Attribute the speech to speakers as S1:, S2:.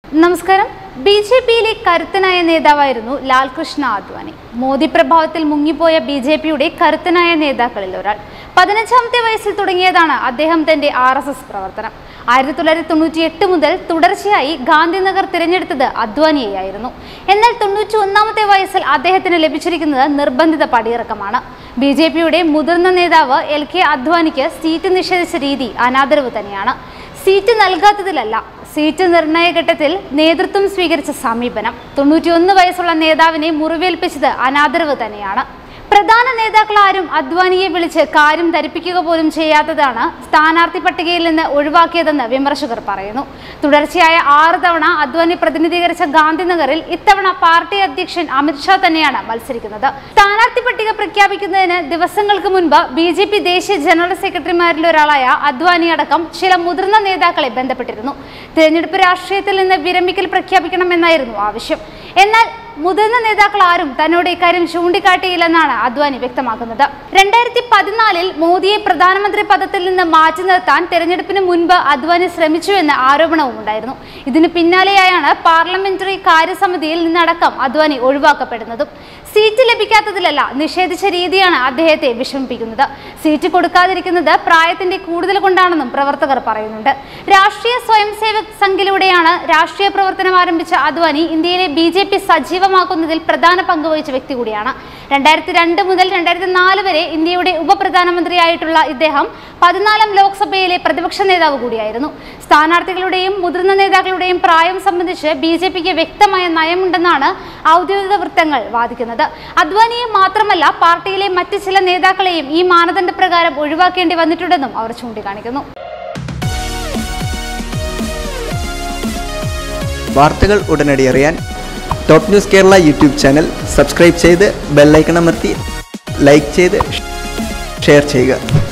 S1: നമസ്കാരം B J പിയിലെ കരുത്തനായ നേതാവായിരുന്നു ലാൽകൃഷ്ണ അദ്വാനി മോദി പ്രഭാവത്തിൽ മുങ്ങിപ്പോയ ബി ജെ പിയുടെ കരുത്തനായ നേതാക്കളിൽ ഒരാൾ പതിനഞ്ചാമത്തെ വയസ്സിൽ തുടങ്ങിയതാണ് അദ്ദേഹം തന്റെ ആർ എസ് എസ് പ്രവർത്തനം ആയിരത്തി തൊള്ളായിരത്തി തൊണ്ണൂറ്റി എട്ട് മുതൽ തുടർച്ചയായി ഗാന്ധിനഗർ തിരഞ്ഞെടുത്തത് അദ്വാനിയെയായിരുന്നു എന്നാൽ തൊണ്ണൂറ്റി ഒന്നാമത്തെ വയസ്സിൽ അദ്ദേഹത്തിന് ലഭിച്ചിരിക്കുന്നത് നിർബന്ധിത പടിയിറക്കമാണ് ബി ജെ പിയുടെ മുതിർന്ന നേതാവ് എൽ കെ അദ്വാനിക്ക് സീറ്റ് നിഷേധിച്ച രീതി അനാദരവ് തന്നെയാണ് സീറ്റ് നൽകാത്തതിലല്ല സീറ്റ് നിർണയ ഘട്ടത്തിൽ നേതൃത്വം സ്വീകരിച്ച സമീപനം തൊണ്ണൂറ്റിയൊന്ന് വയസ്സുള്ള നേതാവിനെ മുറിവേൽപ്പിച്ചത് അനാദരവ് തന്നെയാണ് പ്രധാന നേതാക്കളാരും അദ്വാനിയെ വിളിച്ച് കാര്യം ധരിപ്പിക്കുക പോലും ചെയ്യാത്തതാണ് സ്ഥാനാർത്ഥി പട്ടികയിൽ നിന്ന് ഒഴിവാക്കിയതെന്ന് വിമർശകർ പറയുന്നു തുടർച്ചയായ ആറ് തവണ അദ്വാനി പ്രതിനിധീകരിച്ച ഗാന്ധിനഗറിൽ ഇത്തവണ പാർട്ടി അധ്യക്ഷൻ അമിത്ഷാ തന്നെയാണ് മത്സരിക്കുന്നത് സ്ഥാനാർത്ഥി പട്ടിക പ്രഖ്യാപിക്കുന്നതിന് ദിവസങ്ങൾക്ക് മുൻപ് ബി ജെ പി ദേശീയ ജനറൽ സെക്രട്ടറിമാരിൽ ഒരാളായ അദ്വാനി അടക്കം ചില മുതിർന്ന നേതാക്കളെ ബന്ധപ്പെട്ടിരുന്നു തിരഞ്ഞെടുപ്പ് രാഷ്ട്രീയത്തിൽ നിന്ന് വിരമിക്കൽ പ്രഖ്യാപിക്കണമെന്നായിരുന്നു ആവശ്യം എന്നാൽ മുതിർന്ന നേതാക്കൾ ആരും തന്നോട് ഇക്കാര്യം ചൂണ്ടിക്കാട്ടിയില്ലെന്നാണ് അദ്വാനി വ്യക്തമാക്കുന്നത് രണ്ടായിരത്തി പതിനാലിൽ മോദിയെ പ്രധാനമന്ത്രി പദത്തിൽ നിന്ന് മാറ്റി നിർത്താൻ തെരഞ്ഞെടുപ്പിന് മുൻപ് അദ്വാനി ശ്രമിച്ചുവെന്ന ആരോപണവും ഉണ്ടായിരുന്നു ഇതിന് പിന്നാലെയായാണ് പാർലമെന്ററി കാര്യസമിതിയിൽ നിന്നടക്കം അദ്വാനി ഒഴിവാക്കപ്പെടുന്നതും സീറ്റ് ലഭിക്കാത്തതിലല്ല നിഷേധിച്ച രീതിയാണ് അദ്ദേഹത്തെ വിഷമിപ്പിക്കുന്നത് സീറ്റ് കൊടുക്കാതിരിക്കുന്നത് പ്രായത്തിന്റെ കൂടുതൽ കൊണ്ടാണെന്നും പ്രവർത്തകർ പറയുന്നുണ്ട് രാഷ്ട്രീയ സ്വയം സേവക് സംഘിലൂടെയാണ് രാഷ്ട്രീയ പ്രവർത്തനം ആരംഭിച്ച അദ്വാനി ഇന്ത്യയിലെ ബി ജെ പി സജീവമാക്കുന്നതിൽ പ്രധാന പങ്ക് വഹിച്ച വ്യക്തി കൂടിയാണ് രണ്ടായിരത്തി രണ്ട് മുതൽ രണ്ടായിരത്തി നാല് വരെ ഇന്ത്യയുടെ ഉപപ്രധാനമന്ത്രിയായിട്ടുള്ള ഇദ്ദേഹം പതിനാലാം ലോക്സഭയിലെ പ്രതിപക്ഷ നേതാവ് കൂടിയായിരുന്നു സ്ഥാനാർത്ഥികളുടെയും മുതിർന്ന നേതാക്കളുടെയും പ്രായം സംബന്ധിച്ച് ബി ജെ പിക്ക് വ്യക്തമായ നയമുണ്ടെന്നാണ് ഔദ്യോഗിക വൃത്തങ്ങൾ വാദിക്കുന്നത് അദ്വാനിയെ മാത്രമല്ല പാർട്ടിയിലെ മറ്റ് ചില നേതാക്കളെയും ഈ മാനദണ്ഡ പ്രകാരം ഒഴിവാക്കേണ്ടി വന്നിട്ടുണ്ടെന്നും അവർ ചൂണ്ടിക്കാണിക്കുന്നു
S2: വാർത്തകൾ ഉടനടി അറിയാൻ top news Kerala YouTube channel subscribe ചെയ്ത് ബെല്ലൈക്കൺ അമർത്തി ലൈക്ക് ചെയ്ത് ഷെയർ ചെയ്യുക